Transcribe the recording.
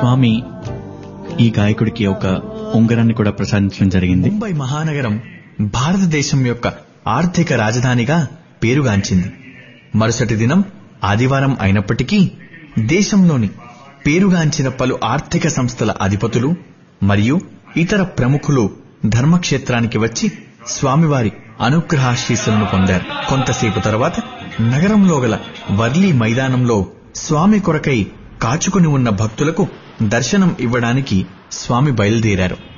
స్వామి ఈ గాయకుడికి ఒక ఉంగరాన్ని కూడా ప్రసాదించడం జరిగింది ముంబై మహానగరం భారతదేశం యొక్క ఆర్థిక రాజధానిగా పేరుగాంచింది మరుసటి దినం ఆదివారం అయినప్పటికీ దేశంలోని పేరుగాంచిన పలు ఆర్థిక సంస్థల అధిపతులు మరియు ఇతర ప్రముఖులు ధర్మక్షేత్రానికి వచ్చి స్వామివారి అనుగ్రహాశీస్సులను పొందారు కొంతసేపు తర్వాత నగరంలో గల వర్లీ మైదానంలో స్వామి కొరకై కాచుకుని ఉన్న భక్తులకు దర్శనం ఇవ్వడానికి స్వామి బయలుదేరారు